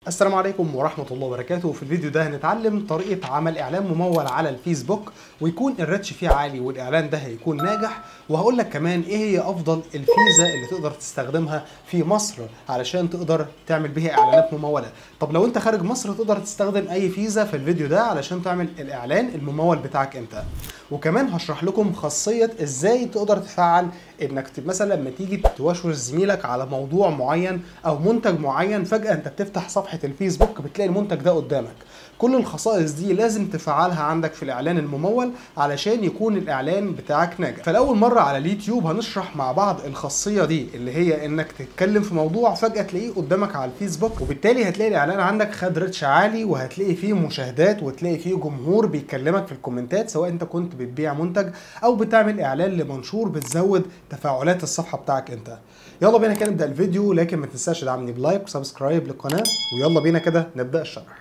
السلام عليكم ورحمة الله وبركاته في الفيديو ده هنتعلم طريقة عمل إعلان ممول على الفيسبوك ويكون الريتش فيه عالي والإعلان ده هيكون ناجح وهقول لك كمان إيه هي أفضل الفيزا اللي تقدر تستخدمها في مصر علشان تقدر تعمل بيها إعلانات ممولة طب لو أنت خارج مصر تقدر تستخدم أي فيزا في الفيديو ده علشان تعمل الإعلان الممول بتاعك أنت وكمان هشرح لكم خاصية إزاي تقدر تفعل إنك مثلا لما تيجي توشوش زميلك على موضوع معين أو منتج معين فجأة أنت بتفتح صفحة الفيسبوك بتلاقي المنتج ده قدامك كل الخصائص دي لازم تفعلها عندك في الاعلان الممول علشان يكون الاعلان بتاعك ناجح فالاول مره على اليوتيوب هنشرح مع بعض الخاصيه دي اللي هي انك تتكلم في موضوع فجاه تلاقيه قدامك على الفيسبوك وبالتالي هتلاقي الاعلان عندك خد ريتش عالي وهتلاقي فيه مشاهدات وتلاقي فيه جمهور بيكلمك في الكومنتات سواء انت كنت بتبيع منتج او بتعمل اعلان لمنشور بتزود تفاعلات الصفحه بتاعك انت يلا بينا كده نبدا الفيديو لكن ما تنساش تدعمني بلايك وسبسكرايب للقناه ويلا بينا كده نبدا الشرح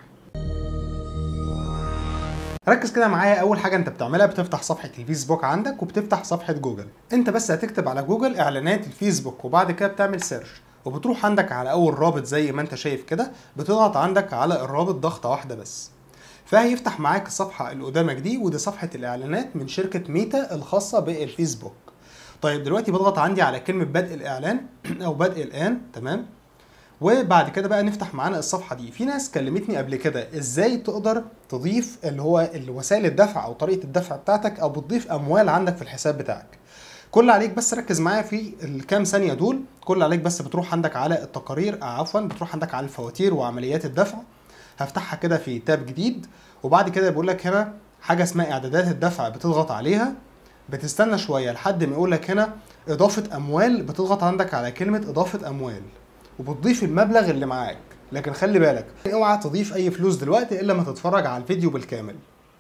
ركز كده معايا اول حاجه انت بتعملها بتفتح صفحه الفيسبوك عندك وبتفتح صفحه جوجل انت بس هتكتب على جوجل اعلانات الفيسبوك وبعد كده بتعمل سيرش وبتروح عندك على اول رابط زي ما انت شايف كده بتضغط عندك على الرابط ضغطه واحده بس فهيفتح معاك الصفحه اللي قدامك دي ودي صفحه الاعلانات من شركه ميتا الخاصه بالفيسبوك طيب دلوقتي بضغط عندي على كلمه بدء الاعلان او بدء الان تمام وبعد كده بقى نفتح معانا الصفحه دي في ناس كلمتني قبل كده ازاي تقدر تضيف اللي هو وسائل الدفع او طريقه الدفع بتاعتك او بتضيف اموال عندك في الحساب بتاعك كل عليك بس ركز معايا في الكام ثانيه دول كل عليك بس بتروح عندك على التقارير عفوا بتروح عندك على الفواتير وعمليات الدفع هفتحها كده في تاب جديد وبعد كده بيقول لك هنا حاجه اسمها اعدادات الدفع بتضغط عليها بتستنى شويه لحد ما يقول لك هنا اضافه اموال بتضغط عندك على كلمه اضافه اموال وبتضيف المبلغ اللي معاك لكن خلي بالك اوعى تضيف اي فلوس دلوقتي الا ما تتفرج على الفيديو بالكامل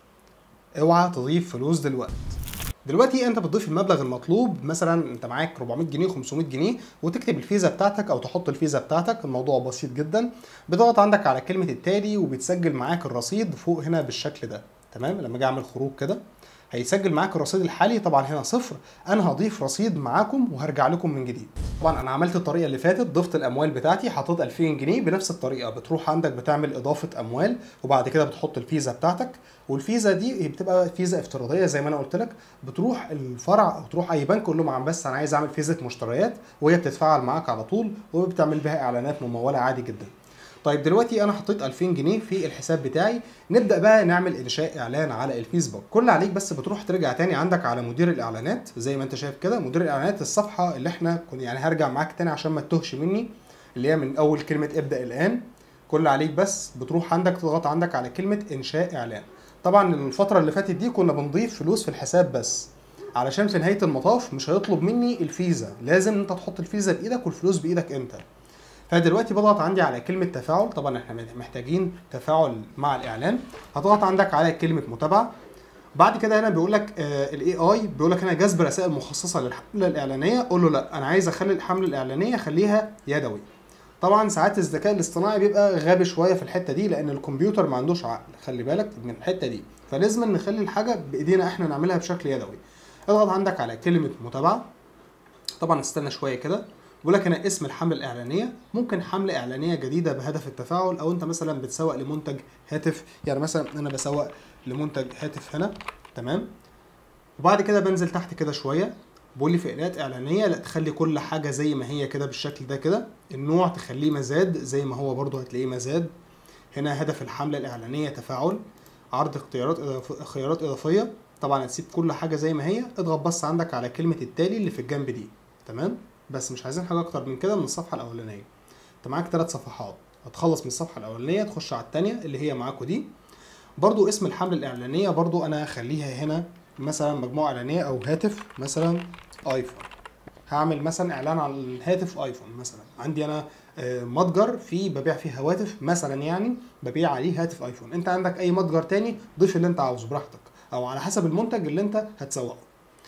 اوعى تضيف فلوس دلوقتي دلوقتي انت بتضيف المبلغ المطلوب مثلا انت معاك 400 جنيه 500 جنيه وتكتب الفيزا بتاعتك او تحط الفيزا بتاعتك الموضوع بسيط جدا بتضغط عندك على كلمه التالي وبتسجل معاك الرصيد فوق هنا بالشكل ده تمام لما اجي اعمل خروج كده هيسجل معاك الرصيد الحالي طبعا هنا صفر انا هضيف رصيد معاكم وهرجع لكم من جديد طبعا انا عملت الطريقه اللي فاتت ضفت الاموال بتاعتي حطيت 2000 جنيه بنفس الطريقه بتروح عندك بتعمل اضافه اموال وبعد كده بتحط الفيزا بتاعتك والفيزا دي بتبقى فيزا افتراضيه زي ما انا قلت لك بتروح الفرع او تروح اي بنك قول لهم عم بس انا عايز اعمل فيزا مشتريات وهي بتتفاعل معاك على طول وبتعمل بها اعلانات مموله عادي جدا طيب دلوقتي انا حطيت 2000 جنيه في الحساب بتاعي نبدا بقى نعمل انشاء اعلان على الفيسبوك كل عليك بس بتروح ترجع تاني عندك على مدير الاعلانات زي ما انت شايف كده مدير الاعلانات الصفحه اللي احنا كنا يعني هرجع معاك تاني عشان ما تتوهش مني اللي هي من اول كلمه ابدا الان كل عليك بس بتروح عندك تضغط عندك على كلمه انشاء اعلان طبعا الفتره اللي فاتت دي كنا بنضيف فلوس في الحساب بس علشان في نهايه المطاف مش هيطلب مني الفيزا لازم انت تحط الفيزا بايدك والفلوس بايدك انت فدلوقتي بضغط عندي على كلمة تفاعل طبعا احنا محتاجين تفاعل مع الإعلان هضغط عندك على كلمة متابعة بعد كده هنا بيقول لك الاي اي بيقول لك هنا جذب رسائل مخصصه للحمله الاعلانيه قول له لا انا عايز اخلي الحمله الاعلانيه خليها يدوي طبعا ساعات الذكاء الاصطناعي بيبقى غبي شويه في الحته دي لان الكمبيوتر ما عندوش عقل خلي بالك من الحته دي فلازم نخلي الحاجه بايدينا احنا نعملها بشكل يدوي اضغط عندك على كلمه متابعه طبعا استنى شويه كده بيقول لك هنا اسم الحمله الاعلانيه ممكن حمله اعلانيه جديده بهدف التفاعل او انت مثلا بتسوق لمنتج هاتف يعني مثلا انا بسوق لمنتج هاتف هنا تمام وبعد كده بنزل تحت كده شويه بيقول لي فئات اعلانيه لا تخلي كل حاجه زي ما هي كده بالشكل ده كده النوع تخليه مزاد زي ما هو برده هتلاقيه مزاد هنا هدف الحمله الاعلانيه تفاعل عرض اختيارات خيارات اضافيه طبعا هتسيب كل حاجه زي ما هي اضغط بس عندك على كلمه التالي اللي في الجنب دي تمام بس مش عايزين حاجه اكتر من كده من الصفحه الاولانيه انت معاك ثلاث صفحات هتخلص من الصفحه الاولانيه تخش على الثانيه اللي هي معاكوا دي برضو اسم الحمله الاعلانيه برضو انا هخليها هنا مثلا مجموعه اعلانيه او هاتف مثلا ايفون هعمل مثلا اعلان عن هاتف ايفون مثلا عندي انا متجر فيه ببيع فيه هواتف مثلا يعني ببيع عليه هاتف ايفون انت عندك اي متجر تاني ضيف اللي انت عاوزه براحتك او على حسب المنتج اللي انت هتسوقه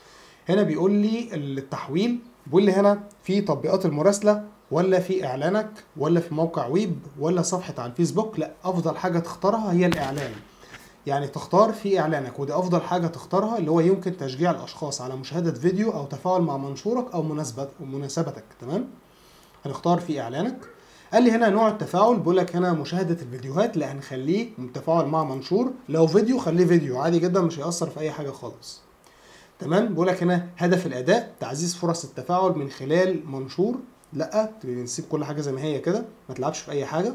هنا بيقول لي التحويل بيقول لي هنا في تطبيقات المراسله ولا في اعلانك ولا في موقع ويب ولا صفحه على الفيسبوك لا افضل حاجه تختارها هي الاعلان يعني تختار في اعلانك ودي افضل حاجه تختارها اللي هو يمكن تشجيع الاشخاص على مشاهده فيديو او تفاعل مع منشورك او مناسبت مناسبتك تمام هنختار في اعلانك قال لي هنا نوع التفاعل بيقول لك هنا مشاهده الفيديوهات لا هنخليه متفاعل مع منشور لو فيديو خليه فيديو عادي جدا مش هيأثر في اي حاجه خالص تمام بيقول لك هنا هدف الاداء تعزيز فرص التفاعل من خلال منشور لا نسيب كل حاجه زي ما هي كده ما تلعبش في اي حاجه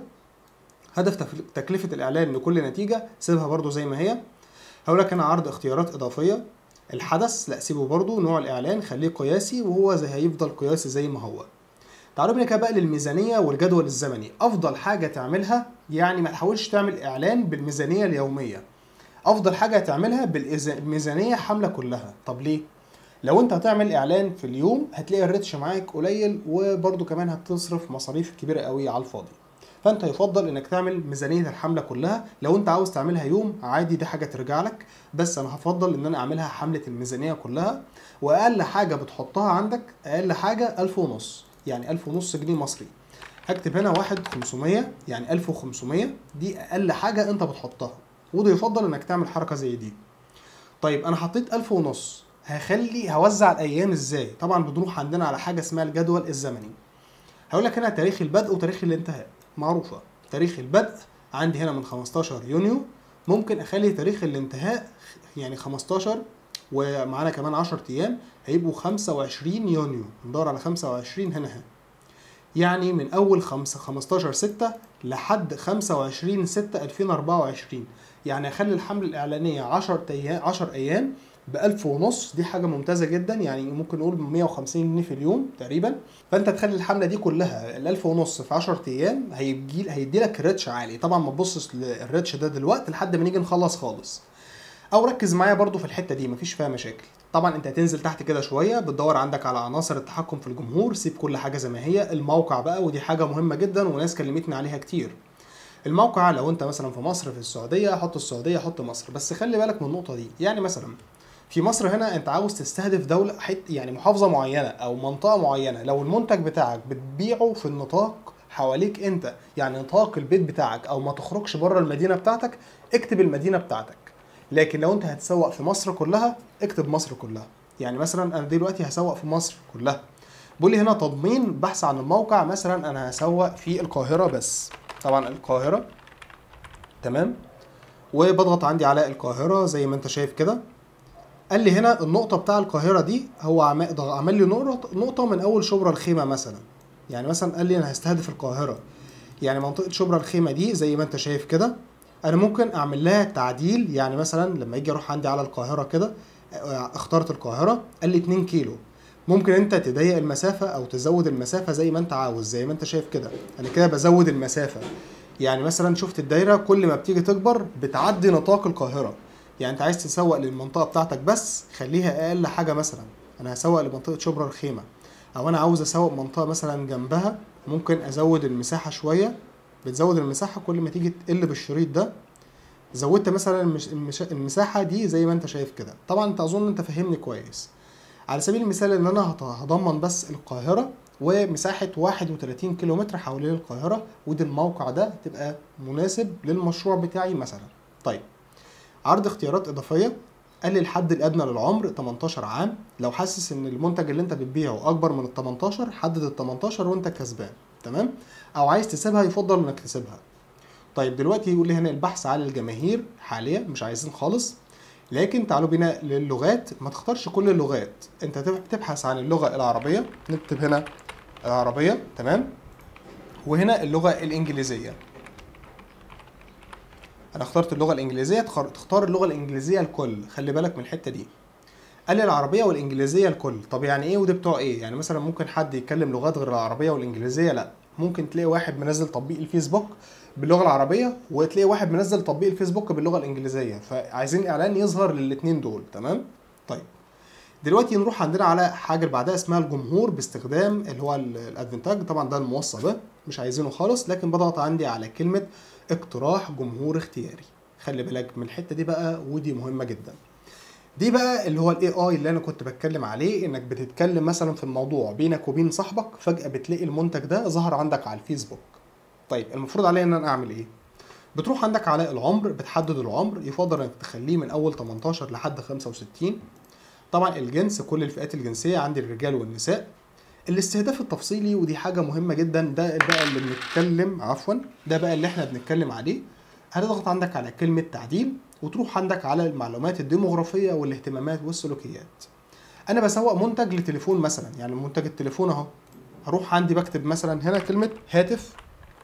هدف تف- تكلفه الاعلان لكل نتيجه سيبها برضو زي ما هي هقول لك هنا عرض اختيارات اضافيه الحدث لا سيبه برضو نوع الاعلان خليه قياسي وهو زي هيفضل قياسي زي ما هو تعالوا بينا كده بقى للميزانيه والجدول الزمني افضل حاجه تعملها يعني ما تحاولش تعمل اعلان بالميزانيه اليوميه افضل حاجه تعملها بالميزانيه حامله كلها طب ليه لو انت هتعمل اعلان في اليوم هتلاقي الريتش معاك قليل وبرده كمان هتصرف مصاريف كبيره قوي على الفاضي فانت يفضل انك تعمل ميزانيه الحمله كلها لو انت عاوز تعملها يوم عادي دي حاجه ترجع لك بس انا هفضل ان انا اعملها حمله الميزانيه كلها واقل حاجه بتحطها عندك اقل حاجه ألف ونص يعني ألف ونص جنيه مصري هكتب هنا واحد 500 يعني 1500 دي اقل حاجه انت بتحطها وده يفضل انك تعمل حركه زي دي طيب انا حطيت ألف ونص هخلي هوزع الايام ازاي طبعا بنروح عندنا على حاجه اسمها الجدول الزمني هقول لك هنا تاريخ البدء وتاريخ الانتهاء معروفه تاريخ البدء عندي هنا من 15 يونيو ممكن اخلي تاريخ الانتهاء يعني 15 ومعانا كمان 10 ايام هيبقوا 25 يونيو ندور على 25 هنا هنا يعني من اول 5 15 6 لحد 25 6 2024 يعني اخلي الحمله الاعلانيه 10 ايام 10 ايام ب 1000 ونص دي حاجه ممتازه جدا يعني ممكن نقول 150 جنيه في اليوم تقريبا فانت تخلي الحمله دي كلها ال 1000 ونص في 10 ايام هيجي هيدي لك ريتش عالي طبعا ما تبصش للريتش ده دلوقتي لحد ما نيجي نخلص خالص او ركز معايا برضو في الحته دي مفيش فيها مشاكل طبعا انت هتنزل تحت كده شويه بتدور عندك على عناصر التحكم في الجمهور سيب كل حاجه زي ما هي الموقع بقى ودي حاجه مهمه جدا وناس كلمتني عليها كتير الموقع لو انت مثلا في مصر في السعوديه حط السعوديه حط مصر بس خلي بالك من النقطه دي يعني مثلا في مصر هنا انت عاوز تستهدف دوله حت يعني محافظه معينه او منطقه معينه لو المنتج بتاعك بتبيعه في النطاق حواليك انت يعني نطاق البيت بتاعك او ما تخرجش بره المدينه بتاعتك اكتب المدينه بتاعتك لكن لو انت هتسوق في مصر كلها اكتب مصر كلها يعني مثلا انا دلوقتي هسوق في مصر كلها بيقول لي هنا تضمين بحث عن الموقع مثلا انا هسوق في القاهره بس طبعا القاهره تمام وبضغط عندي على القاهره زي ما انت شايف كده قال لي هنا النقطه بتاع القاهره دي هو عم- عمل لي نقطه نقطه من اول شبرا الخيمه مثلا يعني مثلا قال لي انا هستهدف القاهره يعني منطقه شبرا الخيمه دي زي ما انت شايف كده انا ممكن اعمل لها تعديل يعني مثلا لما يجي اروح عندي على القاهره كده اه، اخترت القاهره قال لي 2 كيلو ممكن انت تضيق المسافه او تزود المسافه زي ما انت عاوز زي ما انت شايف كده انا كده بزود المسافه يعني مثلا شفت الدايره كل ما بتيجي تكبر بتعدي نطاق القاهره يعني انت عايز تسوق للمنطقه بتاعتك بس خليها اقل حاجه مثلا انا هسوق لمنطقه شبرا الخيمه او انا عاوز اسوق منطقه مثلا جنبها ممكن ازود المساحه شويه بتزود المساحه كل ما تيجي تقل بالشريط ده زودت مثلا المش... المش... المساحه دي زي ما انت شايف كده طبعا انت اظن انت فاهمني كويس على سبيل المثال ان انا هط- هضمن بس القاهره ومساحه 31 كيلومتر حوالين القاهره ودي الموقع ده تبقى مناسب للمشروع بتاعي مثلا طيب عرض اختيارات اضافيه قال لي الحد الادنى للعمر 18 عام لو حاسس ان المنتج اللي انت بتبيعه اكبر من ال 18 حدد ال 18 وانت كسبان تمام او عايز تسيبها يفضل انك تسيبها طيب دلوقتي يقول لي هنا البحث على الجماهير حاليا مش عايزين خالص لكن تعالوا بينا للغات ما تختارش كل اللغات انت تب- تبحث عن اللغه العربيه نكتب هنا العربيه تمام وهنا اللغه الانجليزيه انا اخترت اللغه الانجليزيه تخر- تختار اللغه الانجليزيه الكل خلي بالك من الحته دي قال لي العربيه والانجليزيه الكل طب يعني ايه ودي بتوع ايه يعني مثلا ممكن حد يتكلم لغات غير العربيه والانجليزيه لا ممكن تلاقي واحد منزل تطبيق الفيسبوك باللغه العربيه وتلاقي واحد منزل تطبيق الفيسبوك باللغه الانجليزيه فعايزين اعلان يظهر للاثنين دول تمام طيب دلوقتي نروح عندنا على حاجه اللي بعدها اسمها الجمهور باستخدام اللي هو ال- الادفنتاج طبعا ده الموصى ده مش عايزينه خالص لكن بضغط عندي على كلمه اقتراح جمهور اختياري خلي بالك من الحته دي بقى ودي مهمه جدا دي بقى اللي هو الاي اي اللي انا كنت بتكلم عليه انك بتتكلم مثلا في الموضوع بينك وبين صاحبك فجاه بتلاقي المنتج ده ظهر عندك على الفيسبوك طيب المفروض عليا ان انا اعمل ايه بتروح عندك على العمر بتحدد العمر يفضل انك تخليه من اول 18 لحد 65 طبعا الجنس كل الفئات الجنسيه عندي الرجال والنساء الاستهداف التفصيلي ودي حاجه مهمه جدا ده بقى اللي بنتكلم عفوا ده بقى اللي احنا بنتكلم عليه هتضغط عندك على كلمه تعديل وتروح عندك على المعلومات الديموغرافيه والاهتمامات والسلوكيات انا بسوق منتج لتليفون مثلا يعني منتج التليفون اهو هروح عندي بكتب مثلا هنا كلمه هاتف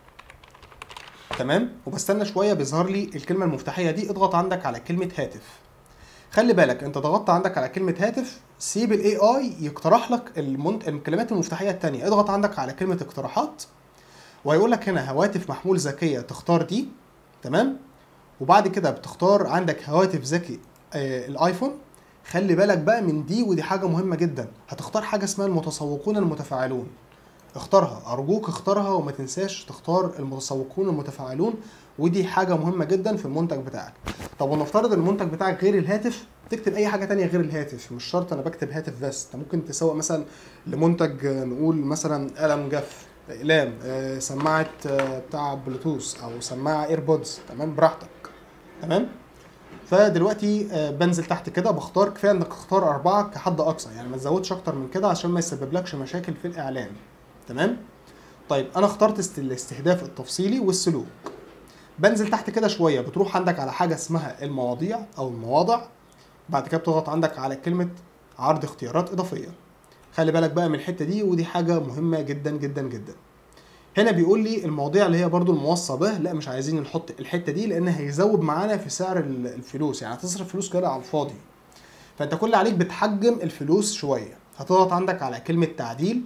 تمام وبستنى شويه بيظهر لي الكلمه المفتاحيه دي اضغط عندك على كلمه هاتف خلي بالك انت ضغطت عندك على كلمه هاتف سيب الاي اي يقترح لك المنت... الكلمات المفتاحيه الثانيه اضغط عندك على كلمه اقتراحات وهيقول لك هنا هواتف محمول ذكيه تختار دي تمام وبعد كده بتختار عندك هواتف ذكي آه الايفون خلي بالك بقى من دي ودي حاجه مهمه جدا هتختار حاجه اسمها المتسوقون المتفاعلون اختارها ارجوك اختارها وما تنساش تختار المتسوقون المتفاعلون ودي حاجه مهمه جدا في المنتج بتاعك طب ونفترض المنتج بتاعك غير الهاتف تكتب اي حاجه تانية غير الهاتف مش شرط انا بكتب هاتف بس انت ممكن تسوق مثلا لمنتج آه، نقول مثلا قلم جاف اقلام آه، سماعه آه، بتاع بلوتوث او سماعه ايربودز تمام براحتك تمام فدلوقتي آه، بنزل تحت كده بختار كفايه انك تختار اربعه كحد اقصى يعني ما تزودش اكتر من كده عشان ما يسببلكش مشاكل في الاعلان تمام طيب انا اخترت است- الاستهداف التفصيلي والسلوك بنزل تحت كده شويه بتروح عندك على حاجه اسمها المواضيع او المواضع بعد كده بتضغط عندك على كلمه عرض اختيارات اضافيه خلي بالك بقى من الحته دي ودي حاجه مهمه جدا جدا جدا هنا بيقول لي المواضيع اللي هي برضو الموصى به لا مش عايزين نحط الحته دي لان هيزود معانا في سعر ال- الفلوس يعني هتصرف فلوس كده على الفاضي فانت كل اللي عليك بتحجم الفلوس شويه هتضغط عندك على كلمه تعديل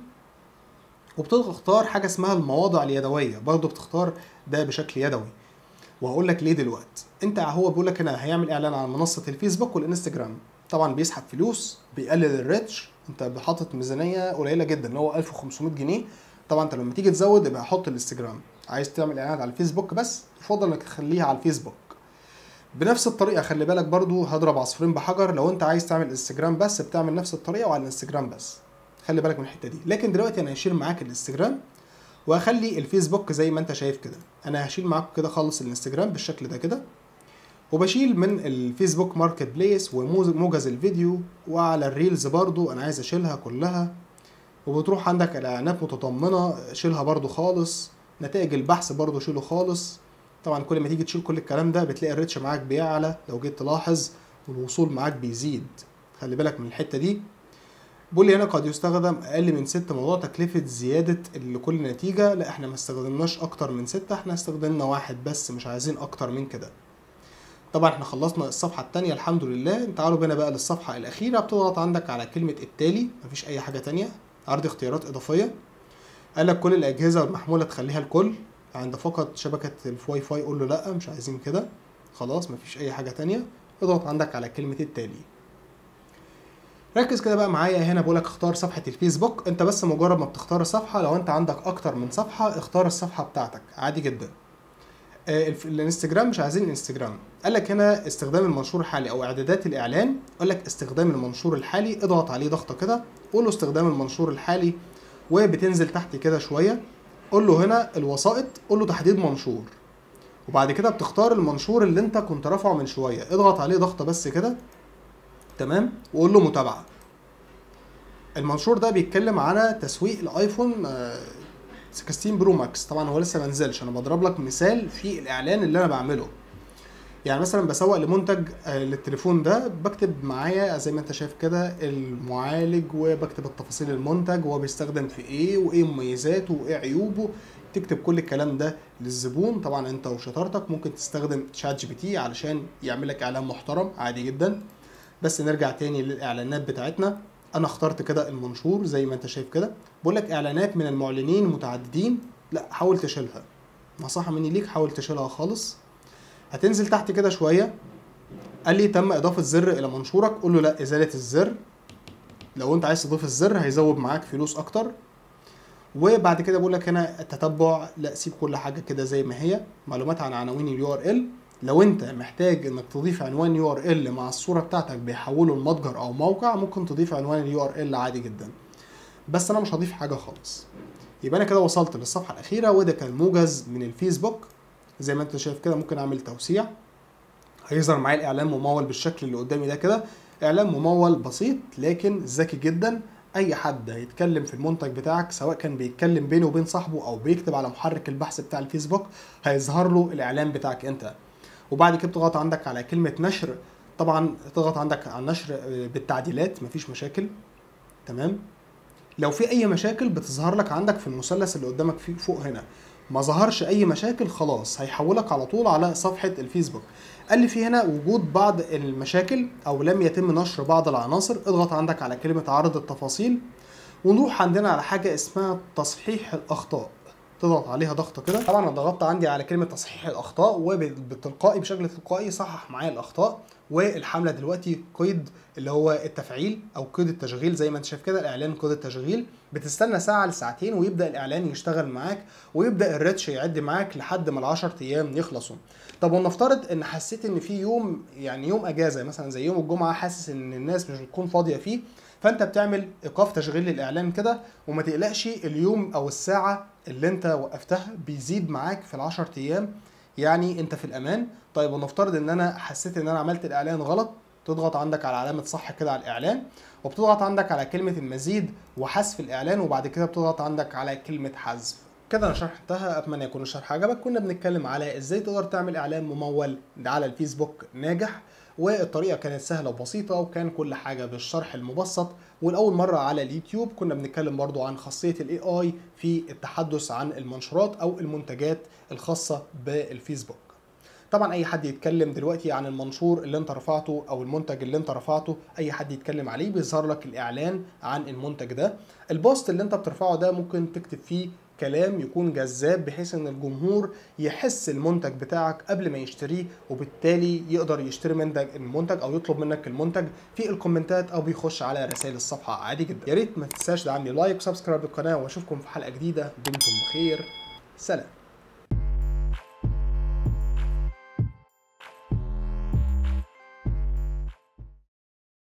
وبتختار حاجه اسمها المواضع اليدويه برضو بتختار ده بشكل يدوي وهقول لك ليه دلوقتي انت هو بيقول لك هنا هيعمل اعلان على منصه الفيسبوك والانستجرام طبعا بيسحب فلوس بيقلل الريتش انت حاطط ميزانيه قليله جدا اللي هو 1500 جنيه طبعا انت لما تيجي تزود يبقى حط الاستجرام عايز تعمل اعلانات على الفيسبوك بس يفضل انك تخليها على الفيسبوك بنفس الطريقه خلي بالك برضو هضرب عصفورين بحجر لو انت عايز تعمل انستجرام بس بتعمل نفس الطريقه وعلى الانستجرام بس خلي بالك من الحته دي لكن دلوقتي انا هشيل معاك الانستجرام وهخلي الفيسبوك زي ما انت شايف كده انا هشيل معاك كده خالص الانستجرام بالشكل ده كده وبشيل من الفيسبوك ماركت بليس وموجز الفيديو وعلى الريلز برضو انا عايز اشيلها كلها وبتروح عندك الاعلانات متضمنه شيلها برضو خالص نتائج البحث برضو شيله خالص طبعا كل ما تيجي تشيل كل الكلام ده بتلاقي الريتش معاك بيعلى لو جيت تلاحظ والوصول معاك بيزيد خلي بالك من الحته دي بيقول لي هنا قد يستخدم اقل من ست موضوع تكلفه زياده لكل نتيجه لا احنا ما استخدمناش اكتر من ستة احنا استخدمنا واحد بس مش عايزين اكتر من كده طبعا احنا خلصنا الصفحه التانية الحمد لله تعالوا بينا بقى للصفحه الاخيره بتضغط عندك على كلمه التالي مفيش اي حاجه تانية عرض اختيارات اضافيه قال لك كل الاجهزه المحموله تخليها الكل عند فقط شبكه الواي فاي قول له لا مش عايزين كده خلاص مفيش اي حاجه تانية اضغط عندك على كلمه التالي ركز كده بقى معايا هنا بقولك اختار صفحة الفيسبوك انت بس مجرد ما بتختار الصفحة لو انت عندك اكتر من صفحة اختار الصفحة بتاعتك عادي جدا آه، الف- الانستجرام مش عايزين الانستجرام قال لك هنا استخدام المنشور الحالي او اعدادات الاعلان قال لك استخدام المنشور الحالي اضغط عليه ضغطه كده قول له استخدام المنشور الحالي وبتنزل تحت كده شويه قول له هنا الوسائط قول له تحديد منشور وبعد كده بتختار المنشور اللي انت كنت رافعه من شويه اضغط عليه ضغطه بس كده تمام وقول له متابعه المنشور ده بيتكلم على تسويق الايفون آه، 16 برو ماكس طبعا هو لسه ما نزلش انا بضرب لك مثال في الاعلان اللي انا بعمله يعني مثلا بسوق لمنتج آه، للتليفون ده بكتب معايا زي ما انت شايف كده المعالج وبكتب التفاصيل المنتج وهو بيستخدم في ايه وايه مميزاته وايه عيوبه تكتب كل الكلام ده للزبون طبعا انت وشطارتك ممكن تستخدم شات جي بي تي علشان يعمل لك اعلان محترم عادي جدا بس نرجع تاني للاعلانات بتاعتنا انا اخترت كده المنشور زي ما انت شايف كده بقول لك اعلانات من المعلنين متعددين لا حاول تشيلها نصيحه مني ليك حاول تشيلها خالص هتنزل تحت كده شويه قال لي تم اضافه زر الى منشورك قول له لا ازاله الزر لو انت عايز تضيف الزر هيزود معاك فلوس اكتر وبعد كده بقول لك هنا التتبع لا سيب كل حاجه كده زي ما هي معلومات عن عناوين اليو ار ال لو انت محتاج انك تضيف عنوان يو ار ال مع الصوره بتاعتك بيحوله لمتجر او موقع ممكن تضيف عنوان اليو ار ال عادي جدا بس انا مش هضيف حاجه خالص يبقى انا كده وصلت للصفحه الاخيره وده كان موجز من الفيسبوك زي ما انت شايف كده ممكن اعمل توسيع هيظهر معايا الاعلان ممول بالشكل اللي قدامي ده كده اعلان ممول بسيط لكن ذكي جدا اي حد هيتكلم في المنتج بتاعك سواء كان بيتكلم بينه وبين صاحبه او بيكتب على محرك البحث بتاع الفيسبوك هيظهر له الاعلان بتاعك انت وبعد كده بتضغط عندك على كلمه نشر طبعا تضغط عندك على النشر بالتعديلات مفيش مشاكل تمام لو في اي مشاكل بتظهر لك عندك في المثلث اللي قدامك فيه فوق هنا ما ظهرش اي مشاكل خلاص هيحولك على طول على صفحه الفيسبوك قال لي في هنا وجود بعض المشاكل او لم يتم نشر بعض العناصر اضغط عندك على كلمه عرض التفاصيل ونروح عندنا على حاجه اسمها تصحيح الاخطاء تضغط عليها ضغطه كده طبعا انا ضغطت عندي على كلمه تصحيح الاخطاء وبالتلقائي بشكل تلقائي صحح معايا الاخطاء والحمله دلوقتي قيد اللي هو التفعيل او قيد التشغيل زي ما انت شايف كده الاعلان قيد التشغيل بتستنى ساعه لساعتين ويبدا الاعلان يشتغل معاك ويبدا الريتش يعد معاك لحد ما ال 10 ايام يخلصوا طب ولنفترض ان حسيت ان في يوم يعني يوم اجازه مثلا زي يوم الجمعه حاسس ان الناس مش بتكون فاضيه فيه فانت بتعمل ايقاف تشغيل للاعلان كده وما تقلقش اليوم او الساعه اللي انت وقفتها بيزيد معاك في ال 10 ايام يعني انت في الامان طيب ونفترض ان انا حسيت ان انا عملت الاعلان غلط تضغط عندك على علامه صح كده على الاعلان وبتضغط عندك على كلمه المزيد وحذف الاعلان وبعد كده بتضغط عندك على كلمه حذف كده انا شرحتها اتمنى يكون الشرح عجبك كنا بنتكلم على ازاي تقدر تعمل اعلان ممول على الفيسبوك ناجح والطريقه كانت سهله وبسيطه وكان كل حاجه بالشرح المبسط والاول مره على اليوتيوب كنا بنتكلم برضو عن خاصيه الاي اي في التحدث عن المنشورات او المنتجات الخاصه بالفيسبوك طبعا اي حد يتكلم دلوقتي عن المنشور اللي انت رفعته او المنتج اللي انت رفعته اي حد يتكلم عليه بيظهر لك الاعلان عن المنتج ده البوست اللي انت بترفعه ده ممكن تكتب فيه كلام يكون جذاب بحيث ان الجمهور يحس المنتج بتاعك قبل ما يشتريه وبالتالي يقدر يشتري منك المنتج او يطلب منك المنتج في الكومنتات او بيخش على رسائل الصفحه عادي جدا يا ريت ما تنساش دعمني لايك وسبسكرايب للقناه واشوفكم في حلقه جديده دمتم بخير سلام